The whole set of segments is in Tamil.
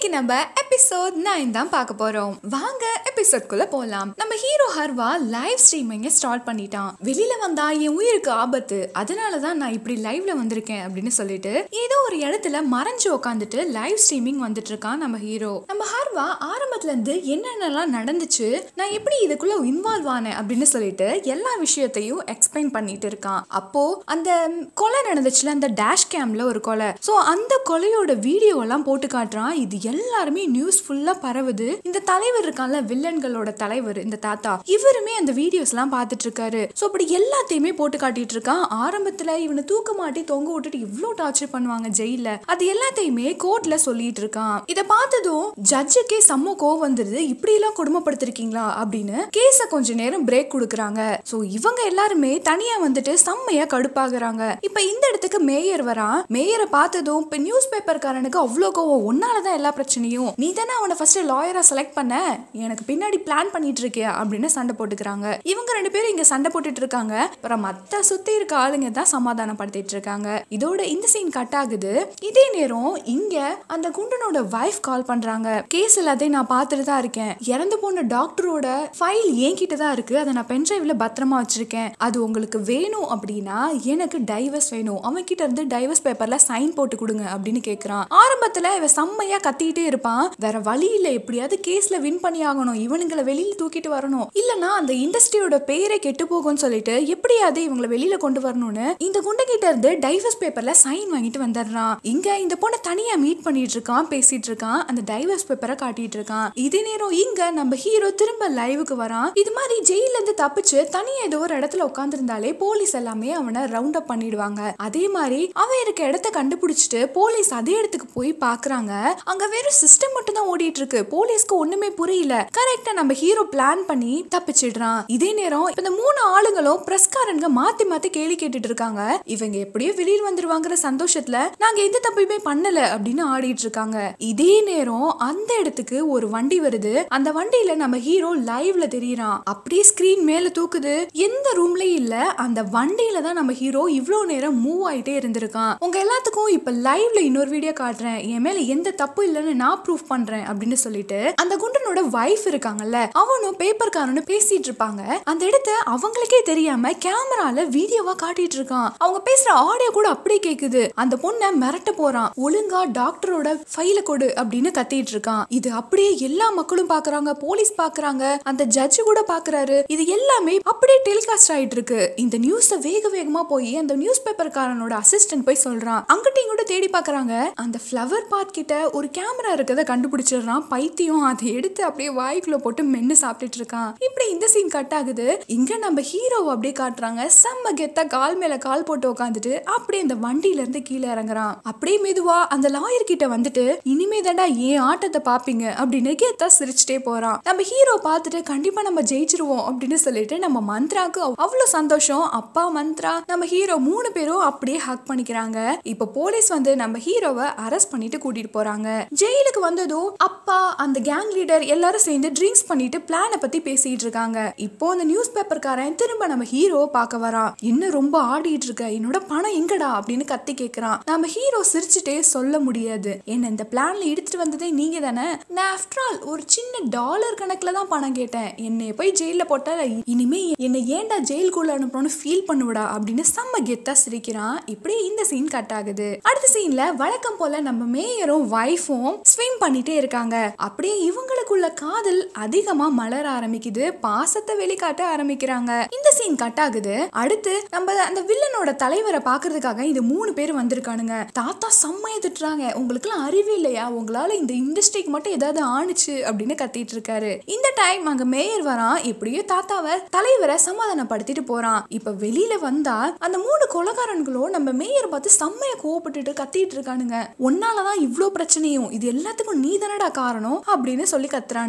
இன்னைக்கு நம்ம எபிசோட் நைன் தான் பார்க்க போறோம் வாங்க எபிசோட்குள்ள போலாம் நம்ம ஹீரோ ஹர்வா லைவ் ஸ்ட்ரீமிங்க ஸ்டார்ட் பண்ணிட்டான் வெளியில வந்தா என் உயிருக்கு ஆபத்து அதனால தான் நான் இப்படி லைவ்ல வந்திருக்கேன் அப்படின்னு சொல்லிட்டு ஏதோ ஒரு இடத்துல மறைஞ்சு உட்காந்துட்டு லைவ் ஸ்ட்ரீமிங் வந்துட்டு இருக்கான் நம்ம ஹீரோ நம்ம ஹர்வா ஆரம்பத்துல இருந்து என்னென்னலாம் நடந்துச்சு நான் எப்படி இதுக்குள்ள இன்வால்வ் ஆனேன் அப்படின்னு சொல்லிட்டு எல்லா விஷயத்தையும் எக்ஸ்பிளைன் பண்ணிட்டு இருக்கான் அப்போ அந்த கொலை நடந்துச்சுல அந்த டேஷ் கேம்ல ஒரு கொலை சோ அந்த கொலையோட வீடியோ எல்லாம் போட்டு காட்டுறான் இது எல்லாருமே நியூஸ் ஃபுல்லா பரவுது இந்த தலைவர் இருக்கான்ல வில்லன்களோட தலைவர் இந்த தாத்தா இவருமே அந்த வீடியோஸ் எல்லாம் பார்த்துட்டு இருக்காரு சோ அப்படி எல்லாத்தையுமே போட்டு காட்டிட்டு இருக்கான் ஆரம்பத்துல இவனை தூக்க மாட்டி தொங்க விட்டுட்டு இவ்ளோ டார்ச்சர் பண்ணுவாங்க ஜெயில அது எல்லாத்தையுமே கோர்ட்ல சொல்லிட்டு இருக்கான் இத பார்த்ததும் ஜட்ஜுக்கே செம்ம கோவம் வந்துருது இப்படி எல்லாம் கொடுமைப்படுத்திருக்கீங்களா அப்படின்னு கேஸ கொஞ்ச நேரம் பிரேக் கொடுக்குறாங்க சோ இவங்க எல்லாருமே தனியா வந்துட்டு செம்மையா கடுப்பாகுறாங்க இப்ப இந்த இடத்துக்கு மேயர் வரான் மேயரை பார்த்ததும் இப்ப நியூஸ் பேப்பர்காரனுக்கு அவ்வளோ கோவம் உன்னாலதான் எல்லா பிரச்சனையும் நீ தானே அவனை ஃபர்ஸ்ட் லாயரா செலக்ட் பண்ண எனக்கு பின்னாடி பிளான் பண்ணிட்டு இருக்கியா அப்படின்னு சண்டை போட்டுக்கிறாங்க இவங்க ரெண்டு பேரும் இங்க சண்டை போட்டுட்டு இருக்காங்க அப்புறம் மத்த சுத்தி இருக்க ஆளுங்க தான் சமாதானப்படுத்திட்டு இருக்காங்க இதோட இந்த சீன் கட் ஆகுது இதே நேரம் இங்க அந்த குண்டனோட வைஃப் கால் பண்றாங்க கேஸ் எல்லாத்தையும் நான் பார்த்துட்டு தான் இருக்கேன் இறந்து போன டாக்டரோட ஃபைல் என்கிட்ட தான் இருக்கு அதை நான் பென்ட்ரைவ்ல பத்திரமா வச்சிருக்கேன் அது உங்களுக்கு வேணும் அப்படின்னா எனக்கு டைவர்ஸ் வேணும் அவன் கிட்ட இருந்து டைவர்ஸ் பேப்பர்ல சைன் போட்டு கொடுங்க அப்படின்னு கேக்குறான் ஆரம்பத்துல இவன் செம்மையா கத்திட்டே இருப்பான் வேற வழி இல்ல எப்படியாவது கேஸ்ல வின் பண்ணி ஆகணும் இவனுங்களை வெளியில தூக்கிட்டு வரணும் இல்லனா அந்த இண்டஸ்ட்ரியோட பேரே கெட்டு போகும்னு சொல்லிட்டு எப்படியாவது இவங்களை வெளியில கொண்டு வரணும்னு இந்த குண்டை கிட்ட இருந்து டைவர்ஸ் பேப்பர்ல சைன் வாங்கிட்டு வந்துடுறான் இங்க இந்த பொண்ணை தனியா மீட் பண்ணிட்டு இருக்கான் பேசிட்டு இருக்கான் அந்த டைவர்ஸ் பேப்பரை காட்டிட்டு இருக்கான் இதே நேரம் இங்க நம்ம ஹீரோ திரும்ப லைவுக்கு வரான் இது மாதிரி ஜெயில இருந்து தப்பிச்சு தனியா ஏதோ ஒரு இடத்துல உட்காந்துருந்தாலே போலீஸ் எல்லாமே அவனை ரவுண்ட் அப் பண்ணிடுவாங்க அதே மாதிரி அவன் இருக்க இடத்த கண்டுபிடிச்சிட்டு போலீஸ் அதே இடத்துக்கு போய் பாக்குறாங்க அங்க வெறும் சிஸ்டம் மட்டும் தான் ஓடிட்டு இருக்கு போலீஸ்க்கு ஒண்ணுமே புரியல கரெக்டா நம்ம ஹீரோ பிளான் பண்ணி தப்பிச்சிடுறான் இதே நேரம் இப்ப இந்த மூணு ஆளுங்களும் பிரஸ்காரங்க மாத்தி மாத்தி கேள்வி கேட்டுட்டு இருக்காங்க இவங்க எப்படியோ வெளியில் வந்துருவாங்கிற சந்தோஷத்துல நாங்க எந்த தப்புமே பண்ணல அப்படின்னு ஆடிட்டு இருக்காங்க இதே நேரம் அந்த இடத்துக்கு ஒரு வண்டி வருது அந்த வண்டியில நம்ம ஹீரோ லைவ்ல தெரியறான் அப்படியே ஸ்கிரீன் மேல தூக்குது எந்த ரூம்லயும் இல்ல அந்த வண்டியில தான் நம்ம ஹீரோ இவ்ளோ நேரம் மூவ் ஆயிட்டே இருந்திருக்கான் உங்க எல்லாத்துக்கும் இப்ப லைவ்ல இன்னொரு வீடியோ காட்டுறேன் என் மேல எந்த தப்பு இல்லைன்னு நான் ப்ரூஃப் பண்றேன் அப்படின்னு சொல்லிட்டு அந்த குண்டனோட வைஃப் இருக்காங்கல்ல அவனும் பேப்பர்காரனும் பேசிட்டு இருப்பாங்க அந்த இடத்த அவங்களுக்கே தெரியாம கேமரால வீடியோவா காட்டிட்டு இருக்கான் அவங்க பேசுற ஆடியோ கூட அப்படியே கேக்குது அந்த பொண்ணை மிரட்ட போறான் ஒழுங்கா டாக்டரோட ஃபைல கொடு அப்படின்னு கத்திட்டு இருக்கான் இது அப்படியே எல்லா மக்களும் பாக்குறாங்க போலீஸ் பாக்குறாங்க அந்த ஜட்ஜு கூட பாக்குறாரு இது எல்லாமே அப்படியே டெலிகாஸ்ட் ஆயிட்டு இருக்கு இந்த நியூஸ வேக வேகமா போய் அந்த நியூஸ் பேப்பர்காரனோட அசிஸ்டன்ட் போய் சொல்றான் அங்கிட்டையும் கூட தேடி பாக்குறாங்க அந்த ஃப்ளவர் பாத் கிட்ட ஒரு கேமரா இருக்கத கண்டுபிடிச்சிடுறான் பைத்தியம் அதை எடுத்து அப்படியே வாய்க்குள்ள போட்டு மென்னு சாப்பிட்டுட்டு இருக்கான் இப்படி இந்த சீன் கட் ஆகுது இங்க நம்ம ஹீரோவை அப்படியே காட்டுறாங்க செம்ம கெத்தா கால் மேல கால் போட்டு உட்காந்துட்டு அப்படியே இந்த வண்டியில இருந்து கீழே இறங்குறான் அப்படியே மெதுவா அந்த லாயர் கிட்ட வந்துட்டு இனிமே தாண்டா ஏன் ஆட்டத்தை பாப்பீங்க அப்படின்னு கெத்தா சிரிச்சுட்டே போறான் நம்ம ஹீரோ பார்த்துட்டு கண்டிப்பா நம்ம ஜெயிச்சிருவோம் அப்படின்னு சொல்லிட்டு நம்ம மந்த்ராக்கு அவ்- அவ்வளவு சந்தோஷம் அப்பா மந்த்ரா நம்ம ஹீரோ மூணு பேரும் அப்படியே ஹக் பண்ணிக்கிறாங்க இப்ப போலீஸ் வந்து நம்ம ஹீரோவை அரெஸ்ட் பண்ணிட்டு கூட்டிட்டு போறாங்க ஜெயிலுக்கு வந்ததும் அப்பா அந்த கேங் லீடர் எல்லாரும் சேர்ந்து ட்ரிங்க்ஸ் பண்ணிட்டு பிளானை பத்தி பேசிட்டு இருக்காங்க இப்போ அந்த நியூஸ் பேப்பர்காரன் திரும்ப நம்ம ஹீரோவை பார்க்க வரான் இன்னும் ரொம்ப ஆடிட்டு இருக்க என்னோட பணம் எங்கடா அப்படின்னு கத்தி கேக்குறான் நம்ம ஹீரோ சிரிச்சுட்டே சொல்ல முடியாது என்ன இந்த பிளான்ல எடுத்துட்டு வந்ததே நீங்க தானே நான் ஆஃப்டர் ஆல் ஒரு சின்ன டாலர் கணக்குல தான் பணம் கேட்டேன் என்னை போய் ஜெயில போட்டா இனிமே என்னை ஏன்டா ஜெயிலுக்குள்ள அனுப்பணும்னு ஃபீல் பண்ணுவடா அப்படின்னு செம்ம கெத்தா சிரிக்கிறான் இப்படியே இந்த சீன் கட் ஆகுது அடுத்த சீன்ல வழக்கம் போல நம்ம மேயரும் வைஃபும் ஸ்விம் பண்ணிட்டே இருக்காங்க அப்படியே இவங்களுக்குள்ள காதல் அதிகமா மலர ஆரம்பிக்குது பாசத்தை வெளிக்காட்ட ஆரம்பிக்கிறாங்க இந்த சீன் கட் ஆகுது அடுத்து நம்ம அந்த வில்லனோட தலைவரை பாக்குறதுக்காக இந்த மூணு பேர் வந்திருக்கானுங்க தாத்தா செம்மையை திட்டுறாங்க உங்களுக்குலாம் அறிவே இல்லையா உங்களால இந்த இண்டஸ்ட்ரிக்கு மட்டும் ஏதாவது ஆணுச்சு அப்படின்னு கத்திட்டு இருக்காரு இந்த டைம் அங்க மேயர் வரான் எப்படியோ தாத்தாவை தலைவரை சமாதானப்படுத்திட்டு போறான் இப்ப வெளியில வந்தா அந்த மூணு கொலகாரன்களும் நம்ம மேயர் பார்த்து செம்மைய கோவப்பட்டுட்டு கத்திட்டு இருக்கானுங்க உன்னாலதான் இவ்ளோ பிரச்சனையும் இது எல்லாத்துக்கும் நீ தானடா காரணம் அப்படின்னு சொல்லி கத்துறானுங்க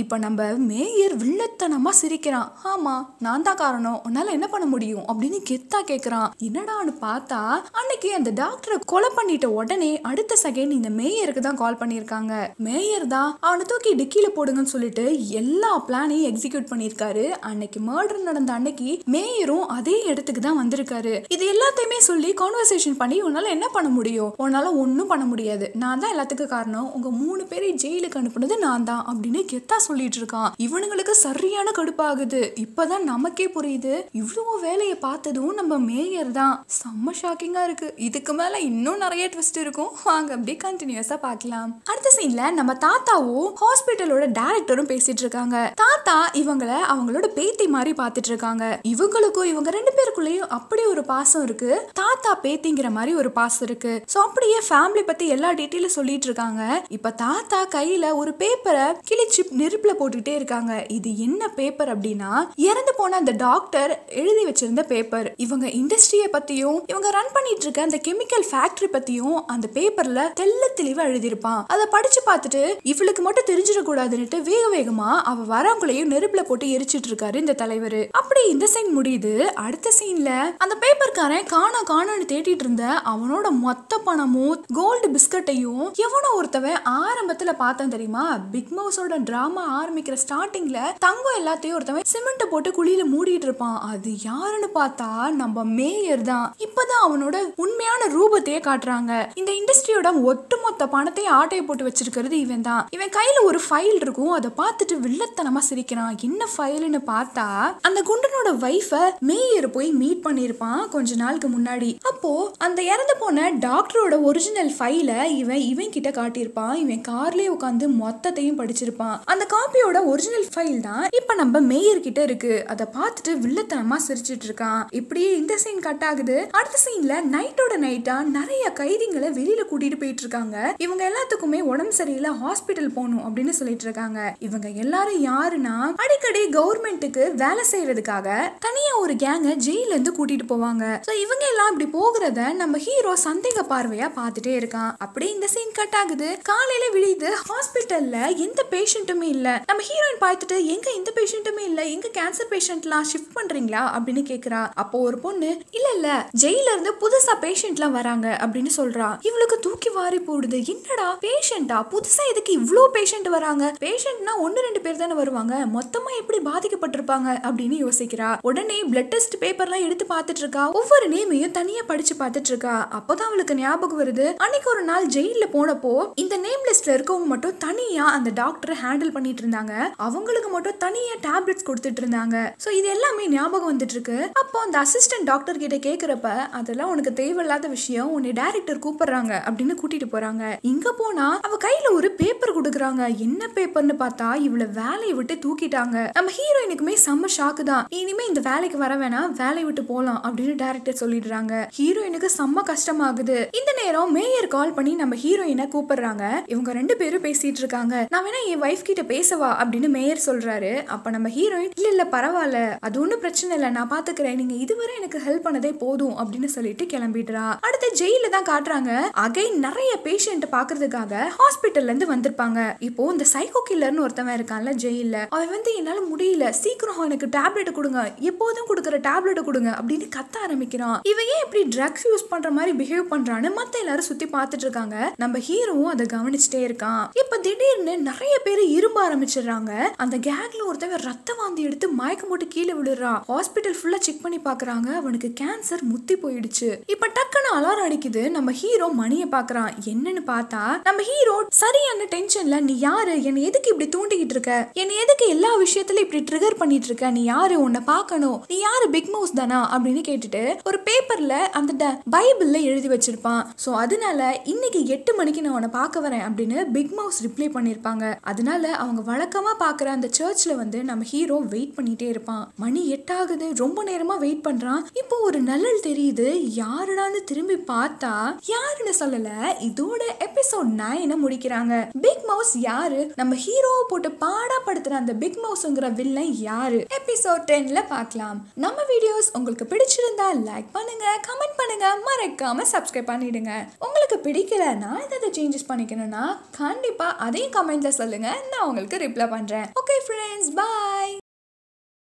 இப்ப நம்ம மேயர் வில்லத்தனமா சிரிக்கிறான் ஆமா நான் தான் காரணம் உன்னால என்ன பண்ண முடியும் அப்படின்னு கெத்தா கேக்குறான் என்னடான்னு பார்த்தா அன்னைக்கு அந்த டாக்டரை கொலை பண்ணிட்ட உடனே அடுத்த செகண்ட் இந்த மேயருக்கு தான் கால் பண்ணியிருக்காங்க மேயர் தான் அவனை தூக்கி டிக்கில போடுங்கன்னு சொல்லிட்டு எல்லா பிளானையும் எக்ஸிக்யூட் பண்ணியிருக்காரு அன்னைக்கு மர்டர் நடந்த அன்னைக்கு மேயரும் அதே இடத்துக்கு தான் வந்திருக்காரு இது எல்லாத்தையுமே சொல்லி கான்வர்சேஷன் பண்ணி உன்னால என்ன பண்ண முடியும் உன்னால ஒன்றும் பண்ண முடியாது நான் தான் எல்லாத்துக்கும் காரணம் உங்க மூணு பேரையும் ஜெயிலுக்கு அனுப்புனது நான் தான் அப்படின்னு கெத்தா சொல்லிட்டு இருக்கான் இவனுங்களுக்கு சரியான கடுப்பாகுது இப்பதான் நமக்கே புரியுது இவ்வளோ வேலையை பார்த்ததும் நம்ம மேயர் தான் செம்ம ஷாக்கிங்கா இருக்கு இதுக்கு மேல இன்னும் நிறைய ட்விஸ்ட் இருக்கும் வாங்க அப்படியே கண்டினியூஸா பார்க்கலாம் அடுத்த சீன்ல நம்ம தாத்தாவும் ஹாஸ்பிட்டலோட டைரக்டரும் பேசிட்டு இருக்காங்க தாத்தா இவங்களை அவங்களோட பேத்தி மாதிரி பார்த்துட்டு இருக்காங்க இவங்களுக்கும் இவங்க ரெண்டு பேருக்குள்ளேயும் அப்படி ஒரு பாசம் இருக்கு தாத்தா பேத்திங்கிற மாதிரி ஒரு பாசம் இருக்கு ஸோ அப்படியே ஃபேமிலி பத்தி எல்லா டீட்டெயிலும் சொல்லிட்டு இருக்காங்க இப்ப தாத்தா கையில ஒரு பேப்பரை கிழிச்சு நெருப்புல போட்டுக்கிட்டே இருக்காங்க இது என்ன பேப்பர் அப்படின்னா இறந்து போன அந்த டாக்டர் எழுதி வச்சிருந்த பேப்பர் இவங்க இண்டஸ்ட்ரியை பத்தியும் இவங்க ரன் பண்ணிட்டு இருக்க அந்த கெமிக்கல் ஃபேக்டரி பத்தியும் அந்த பேப்பர்ல தெள்ள தெளிவா எழுதியிருப்பான் அதை படிச்சு பார்த்துட்டு இவளுக்கு மட்டும் தெரிஞ்சிடக்கூடாதுன்னுட்டு வேக வேகமா அவ வரவங்களையும் நெருப்புல போட்டு எரிச்சிட்டு இருக்காரு இந்த தலைவர் அப்படி இந்த சீன் முடியுது அடுத்த சீன்ல அந்த பேப்பர்காரன் காணா காணான்னு தேடிட்டு இருந்த அவனோட மொத்த பணமும் கோல்டு பிஸ்கட்டையும் எவனோ ஒருத்தவன் ஆரம்பத்துல பார்த்தேன் தெரியுமா பிக் மவுஸோட டிராமா ஆரம்பிக்கிற ஸ்டார்டிங்ல தங்கம் எல்லாத்தையும் ஒருத்தவன் சிமெண்ட் போட்டு குழியில மூடிட்டு இருப்பான் அது யாருன்னு பார்த்தா நம்ம மேயர் தான் இப்பதான் அவனோட உண்மையான ரூபத்தையே காட்டுறாங்க இந்த இண்டஸ்ட்ரியோட ஒட்டுமொத்த பணத்தையும் ஆட்டையை போட்டு வச்சிருக்கிறது இவன் தான் இவன் கையில ஒரு ஃபைல் இருக்கும் அதை பார்த்துட்டு வில்லத்தனமா சிரிக்கிறான் என்ன ஃபைல்னு பார்த்தா அந்த குண்டனோட வைஃபை மேயர் போய் மீட் பண்ணியிருப்பான் கொஞ்ச நாளுக்கு முன்னாடி அப்போ அந்த இறந்து போன டாக்டரோட ஒரிஜினல் ஃபைல இவன் இவன் கிட்ட காட்டியிருப்பான் இவன் கார்லயே உட்காந்து மொத்தத்தையும் படிச்சிருப்பான் அந்த காப்பியோட ஒரிஜினல் ஃபைல் தான் இப்ப நம்ம மேயர் கிட்ட இருக்கு அதை பார்த்துட்டு வில்லத்தனமா சிரிச்சிட்டு இருக்கான் இப்படியே இந்த சீன் கட் ஆகுது அடுத்த சீன்ல நைட்டோட நைட்டா நிறைய கைதிங்களை வெளியில கூட்டிட்டு போயிட்டு இருக்காங்க இவங்க எல்லாத்துக்குமே உடம்பு சரியில்லை ஹாஸ்பிட்டல் போகணும் அப்படின்னு சொல்லிட்டு இருக்காங்க இவங்க எல்லாரும் யாருன்னா அடிக்கடி கவர்மெண்ட்டுக்கு வேலை செய்யறதுக்காக தனியா ஒரு கேங்க ஜெயில இருந்து கூட்டிட்டு போவாங்க சோ இவங்க எல்லாம் இப்படி போகிறத நம்ம ஹீரோ சந்தேக பார்வையா பார்த்துட்டே இருக்கான் அப்படியே இந்த சீன் கட் ஆகுது காலையில விழியுது ஹாஸ்பிட்டல்ல எந்த பேஷண்ட்டுமே இல்ல நம்ம ஹீரோயின் பார்த்துட்டு எங்க எந்த பேஷண்ட்டுமே இல்ல எங்க கேன்சர் பேஷண்ட்லாம் ஷிஃப்ட் பண்றீங்களா அப்படின்னு கேக்குறா அப்போ ஒரு பொண்ணு இல்ல இல்ல ஜெயில இருந்து புதுசா பேஷண்ட்லாம் வராங்க அப்படின்னு சொல்றா இவளுக்கு தூக்கி வாரி போடுது என்னடா பேஷண்டா புதுசா எதுக்கு இவ்ளோ பேஷண்ட் வராங்க பேஷண்ட்னா ஒன்னு ரெண்டு பேர் தானே வருவாங்க மொத்தமா எப்படி பாதிக்கப்பட்டிருப்பாங்க அப்படின்னு யோசிக்கிறா உடனே பிளட் டெஸ்ட் பேப்பர்லாம் எடுத்து பார்த்துட்டு இருக்கா ஒவ்வொரு நேமையும் தனியா படிச்சு பார்த்துட்டு இருக்கா அப்போதான் அவளுக்கு ஞாபகம் வருது அன்னைக்கு ஒரு நாள் ஜெயில போனப்போ இந்த நேம் லிஸ்ட்ல இருக்கவங்க மட்டும் தனியா அந்த டாக்டர் ஹேண்டில் பண்ணிட்டு இருந்தாங்க அவங்களுக்கு மட்டும் தனியா டேப்லெட்ஸ் கொடுத்துட்டு இருந்தாங்க சோ இது எல்லாமே ஞாபகம் வந்துட்டு இருக்கு அப்போ அந்த அசிஸ்டன்ட் டாக்டர் கிட்ட கேக்குறப்ப அதெல்லாம் உனக்கு தேவையில்லாத விஷயம் உன்னை டைரக்டர் கூப்பிடுறாங்க அப்படின்னு கூட்டிட்டு போறாங்க இங்க போனா அவ கையில ஒரு பேப்பர் கொடுக்குறாங்க என்ன பேப்பர்னு பார்த்தா இவள வேலையை விட்டு தூக்கிட்டாங்க நம்ம ஹீரோயினுக்குமே செம்ம ஷாக்கு தான் நீ இனிமே இந்த வேலைக்கு வர வேணாம் வேலையை விட்டு போலாம் அப்படின்னு டைரக்டர் சொல்லிடுறாங்க ஹீரோயினுக்கு செம்ம கஷ்டமாகுது இந்த நேரம் மேயர் கால் பண்ணி நம்ம ஹீரோயினை கூப்பிடுறாங்க இவங்க ரெண்டு பேரும் பேசிட்டு இருக்காங்க நான் வேணா என் வைஃப் கிட்ட பேசவா அப்படின்னு மேயர் சொல்றாரு அப்ப நம்ம ஹீரோயின் இல்ல இல்ல பரவாயில்ல அது ஒண்ணும் பிரச்சனை இல்ல நான் பாத்துக்கிறேன் நீங்க இதுவரை எனக்கு ஹெல்ப் பண்ணதே போதும் அப்படின்னு சொல்லிட்டு கிளம்பிடுறா அடுத்து ஜெயில தான் காட்டுறாங்க அகைன் நிறைய பேஷண்ட் பாக்குறதுக்காக ஹாஸ்பிட்டல்ல இருந்து வந்திருப்பாங்க இப்போ இந்த சைக்கோ கில்லர்னு ஒருத்தவன் இருக்கான்ல ஜெயில அவன் வந்து என்னால முடியல சீக்கிரம் எனக்கு டேப்லெட் கொடுங்க எப்போதும் கொடுக்குற டேப்லெட் கொடுங்க அப்படின்னு கத்த ஆரம்பிக்கிறான் இவன் ஏன் இப்படி ட்ரக்ஸ் யூஸ் பண்ற மாதிரி பிஹேவ் பண்றான்னு மத்த எல்லாரும் சுத்தி பார்த்துட்டு இருக்காங்க நம்ம ஹீரோவும் அதை கவனிச்சுட்டே இருக்கான் இப்ப திடீர்னு நிறைய பேர் இரும்ப ஆரம்பிச்சிடுறாங்க அந்த கேக்ல ஒருத்தவன் ரத்த வாந்தி எடுத்து மயக்கம் போட்டு கீழே விழுறான் ஹாஸ்பிட்டல் ஃபுல்லா செக் பண்ணி பாக்குறாங்க அவனுக்கு கேன்சர் முத்தி போயிடுச்சு இப்ப டக்குன்னு அலாரம் அடிக்குது நம்ம ஹீரோ மணியை பாக்குறான் என்னன்னு பார்த்தா நம்ம ஹீரோ சரியான டென்ஷன்ல நீ யாரு என்னை எதுக்கு இப்படி தூண்டிக்கிட்டு இருக்க என்னை எதுக்கு எல்லா விஷயத்துலயும் இப்படி ட்ரிகர் பண்ணிட்டு இருக்க நீ யாரு உன்னை பார்க்கணும் நீ யாரு பிக் மவுஸ் தானா அப்படின்னு கேட்டுட்டு ஒரு பேப்பர்ல அந்த ட- பைபிள்ல எழுதி வச்சிருப்பான் சோ அதனால இன்னைக்கு எட்டு மணிக்கு நான் உன்னை பார்க்க வரேன் அப்படின்னு பிக் மவுஸ் ரிப்ளை பண்ணிருப்பாங்க அதனால அவங்க வழக்கமா பாக்குற அந்த சர்ச்ல வந்து நம்ம ஹீரோ வெயிட் பண்ணிட்டே இருப்பான் மணி எட்டாகுது ரொம்ப நேரமா வெயிட் பண்றான் இப்போ ஒரு நிழல் தெரியுது யாருடான்னு திரும்பி பார்த்தா யாருன்னு சொல்லல இதோட எபிசோட் நைனை முடிக்கிறாங்க பிக் மவுஸ் யாரு நம்ம ஹீரோவை போட்டு பாடாப்படுத்துற அந்த பிக் மவுஸ்ங்கிற வில்லன் யாரு எபிசோட் டென்ல பார்க்கலாம் நம்ம வீடியோஸ் உங்களுக்கு பிடிச்சிருந்தா லைக் பண்ணுங்க கமெண்ட் பண்ணுங்க மறக்காம சப்ஸ்கிரைப் பண்ணிடுங்க உங்களுக்கு உங்களுக்கு பிடிக்கல நான் ஏதாவது சேஞ்சஸ் பண்ணிக்கணும்னா கண்டிப்பாக அதையும் கமெண்ட்ல சொல்லுங்க நான் உங்களுக்கு ரிப்ளை பண்ணுறேன் ஓகே ஃப்ரெண்ட்ஸ் பாய்